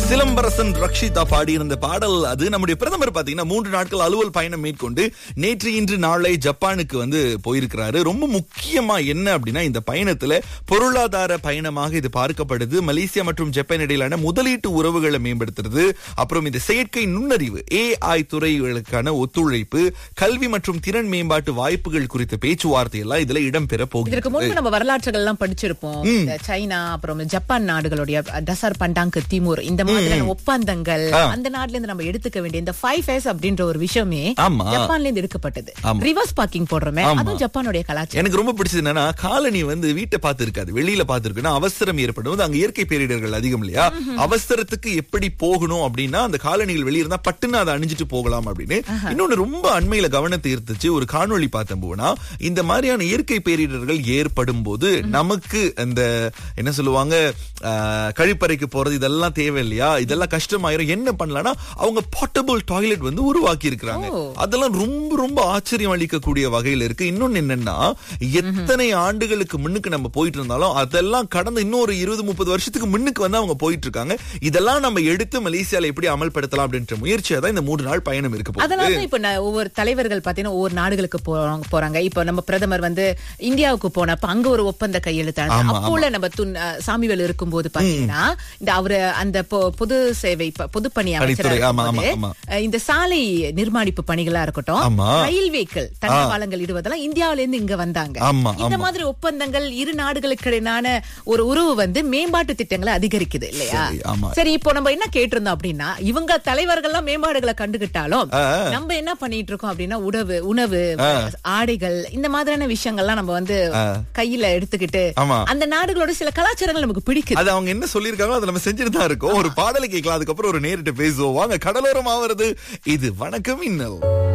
சிலம்பரசன் ரக்ஷிதா பாடியிருந்த பாடல் அது நம்முடைய பிரதமர் பாத்தீங்கன்னா மூன்று நாட்கள் அலுவல் பயணம் மேற்கொண்டு நேற்று இன்று நாளை ஜப்பானுக்கு வந்து போயிருக்கிறாரு ரொம்ப முக்கியமா என்ன அப்படின்னா இந்த பயணத்துல பொருளாதார பயணமாக இது பார்க்கப்படுது மலேசியா மற்றும் ஜப்பான் இடையிலான முதலீட்டு உறவுகளை மேம்படுத்துறது அப்புறம் இந்த செயற்கை நுண்ணறிவு ஏஐ துறைகளுக்கான ஒத்துழைப்பு கல்வி மற்றும் திறன் மேம்பாட்டு வாய்ப்புகள் குறித்த பேச்சுவார்த்தை எல்லாம் இதுல இடம்பெற இதற்கு போகிறது முன்பு நம்ம வரலாற்றுகள் எல்லாம் படிச்சிருப்போம் இந்த சைனா அப்புறம் ஜப்பான் நாடுகளுடைய டசர் பண்டாங்கு திமுர் இந்த மாதிரியான ஒப்பந்தங்கள் அந்த நாட்டுல இருந்து நம்ம எடுத்துக்க வேண்டிய இந்த ஃபைவ் எஸ் அப்படின்ற ஒரு விஷயமே ஆமா. ஜப்பான்ல இருந்து எடுக்கப்பட்டது ஆமா. ரிவர்ஸ் பார்க்கிங் போடுறோமே அதுவும் ஜப்பானுடைய கலாச்சாரம் எனக்கு ரொம்ப பிடிச்சது என்னன்னா காலனி வந்து வீட்டை பார்த்து இருக்காது வெளியில பார்த்து இருக்குன்னா அவசரம் ஏற்படும் போது அங்க இயற்கை பேரிடர்கள் அதிகம் இல்லையா அவசரத்துக்கு எப்படி போகணும் அப்படின்னா அந்த காலனிகள் வெளிய இருந்தா பட்டுன்னு அதை அணிஞ்சிட்டு போகலாம் அப்படின்னு இன்னொன்னு ரொம்ப அண்மையில கவனத்தை ஈர்த்துச்சு ஒரு காணொளி பார்த்தேன் போனா இந்த மாதிரியான இயற்கை பேரிடர்கள் ஏற்படும் போது நமக்கு அந்த என்ன சொல்லுவாங்க ஆஹ், கழிப்பறைக்கு போறது இதெல்லாம் தேவை இல்லையா இதெல்லாம் கஷ்டமாயிரும் என்ன பண்ணலாம்னா அவங்க போர்ட்டபிள் டாய்லெட் வந்து உருவாக்கி இருக்கிறாங்க அதெல்லாம் ரொம்ப ரொம்ப ஆச்சரியம் அளிக்கக்கூடிய வகையில இருக்கு இன்னொன்னு என்னன்னா எத்தனை ஆண்டுகளுக்கு முன்னுக்கு நம்ம போயிட்டு இருந்தாலும் அதெல்லாம் கடந்த இன்னொரு இருபது முப்பது வருஷத்துக்கு முன்னுக்கு வந்து அவங்க போயிட்டு இருக்காங்க இதெல்லாம் நம்ம எடுத்து மலேசியால எப்படி அமல்படுத்தலாம் அப்படின்ற முயற்சியா தான் இந்த மூன்று நாள் பயணம் இருக்க போகுது அதனால தான் இப்ப நான் ஒவ்வொரு தலைவர்கள் பாத்தீங்கன்னா ஒவ்வொரு நாடுகளுக்கு போறாங்க போறாங்க இப்ப நம்ம பிரதமர் வந்து இந்தியாவுக்கு போனப்ப அங்க ஒரு ஒப்பந்த கையெழுத்தாங்க ஆமா, அப்போல நம்ம துன் அஹ், சாமிவேல் இருக்கும்போது பாத்தீங்கன்னா இந்த அவரு அந்த பொ- பொது சேவை ப- பொதுப்பணி அமைச்சரா பணித்துறை, ஆமா, ஆமா, இருக்கும்போது, ஆமா. அஹ், இந்த சாலை நிர்மாணிப்பு பணிகளா இருக்கட்டும் ஆமா. ரயில்வேக்கள் தண்டவாளங்கள் இடுவதெல்லாம் இந்தியாவில இருந்து இங்க வந்தாங்க ஆமா, இந்த ஆமா. மாதிரி ஒப்பந்தங்கள் இரு நாடுகளுக்கு இடையிலான ஒரு உறவு வந்து மேம்பாட்டு திட்டங்களை அதிகரிக்குது இல்லையா சரி, ஆமா. சரி இப்போ நம்ம என்ன கேட்டிருந்தோம் அப்படின்னா இவங்க தலைவர்கள்லாம் மேம்பாடுகளை கண்டுகிட்டாலும் ஆ. நம்ம என்ன பண்ணிட்டு இருக்கோம் அப்படின்னா உணவு உணவு ஆடைகள் இந்த மாதிரியான விஷயங்கள்லாம் நம்ம வந்து கையில எடுத்துக்கிட்டு ஆமா. அந்த நாடுகளோட சில கலாச்சாரங்கள் நமக்கு பிடிக்குது அது அவங்க என்ன சொல்லிருக்காங்களோ அதை நம்ம செஞ்சுட்டு தான் இருக்கோம் ஒரு பாடலை கேட்கலாம் அதுக்கப்புறம் ஒரு நேரிட்டு பேசுவோம் வாங்க கடலோரம் ஆவறது இது வணக்கம் இன்னல்